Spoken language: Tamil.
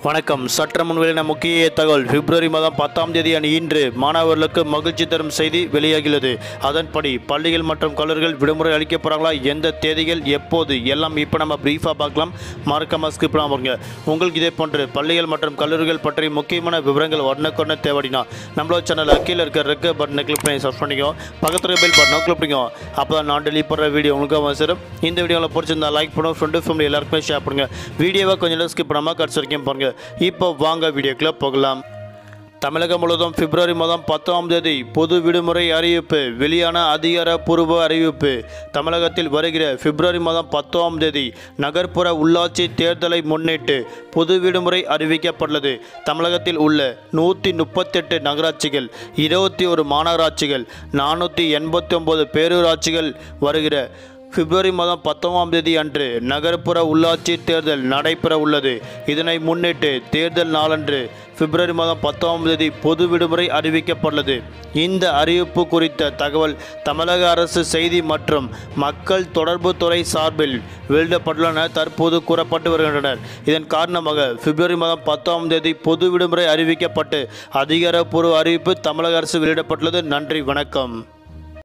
வணக்கம் சற்று முன் வெளியான முக்கிய தகவல் பிப்ரவரி மாதம் பத்தாம் தேதி அணி இன்று மாணவர்களுக்கு மகிழ்ச்சி தரும் செய்தி வெளியாகியுள்ளது அதன்படி பள்ளிகள் மற்றும் கல்லூரிகள் விடுமுறை அளிக்கப்படுறாங்களா எந்த தேதிகள் எப்போது எல்லாம் இப்போ நம்ம பிரீஃபாக பார்க்கலாம் மறக்காம ஸ்கிப் பண்ணாம பாருங்க உங்களுக்கு இதே போன்று பள்ளிகள் மற்றும் கல்லூரிகள் பற்றி முக்கியமான விவரங்கள் உடனுக்குடனே தேவைடினா நம்மளோட சேனல் கீழே இருக்க ரெக்க பட்டனை கிளிக் பண்ணி சர்ச் பண்ணிக்கோ பக்கத்தில் பெல் பட்டனை கிளிக் பண்ணிக்கோ அப்போ தான் நான் டெலி போடுற வீடியோ உங்களுக்கு அவசரம் இந்த வீடியோவில் பிடிச்சிருந்தா லைக் பண்ணுவோம் ஃப்ரெண்டு ஃபேமிலி எல்லாருக்குமே ஷேர் பண்ணுங்கள் வீடியோவை கொஞ்சம் நேரம் ஸ்கிப் பண்ணாமல் கடைசி வரைக்கும் பாருங்கள் இப்போ வாங்க வீடியோக்குள்ளே போகலாம் தமிழகம் முழுவதும் பிப்ரவரி மாதம் பத்தாம் தேதி பொது விடுமுறை அறிவிப்பு வெளியான அதிகாரப்பூர்வ அறிவிப்பு தமிழகத்தில் வருகிற பிப்ரவரி மாதம் பத்தாம் தேதி நகர்ப்புற உள்ளாட்சி தேர்தலை முன்னிட்டு பொது விடுமுறை அறிவிக்கப்பட்டுள்ளது தமிழகத்தில் உள்ள நூற்றி முப்பத்தெட்டு நகராட்சிகள் இருபத்தி ஒரு மாநகராட்சிகள் நானூற்றி எண்பத்தி ஒம்பது பேரூராட்சிகள் வருகிற பிப்ரவரி மாதம் பத்தொன்பதாம் தேதி அன்று நகர்ப்புற உள்ளாட்சி தேர்தல் நடைபெற உள்ளது இதனை முன்னிட்டு தேர்தல் நாளன்று பிப்ரவரி மாதம் பத்தொன்பதாம் தேதி பொது விடுமுறை அறிவிக்கப்பட்டுள்ளது இந்த அறிவிப்பு குறித்த தகவல் தமிழக அரசு செய்தி மற்றும் மக்கள் தொடர்பு துறை சார்பில் வெளியிடப்பட்டுள்ளன தற்போது கூறப்பட்டு வருகின்றனர் இதன் காரணமாக பிப்ரவரி மாதம் பத்தாம் தேதி பொது விடுமுறை அறிவிக்கப்பட்டு அதிகாரப்பூர்வ அறிவிப்பு தமிழக அரசு வெளியிடப்பட்டுள்ளது நன்றி வணக்கம்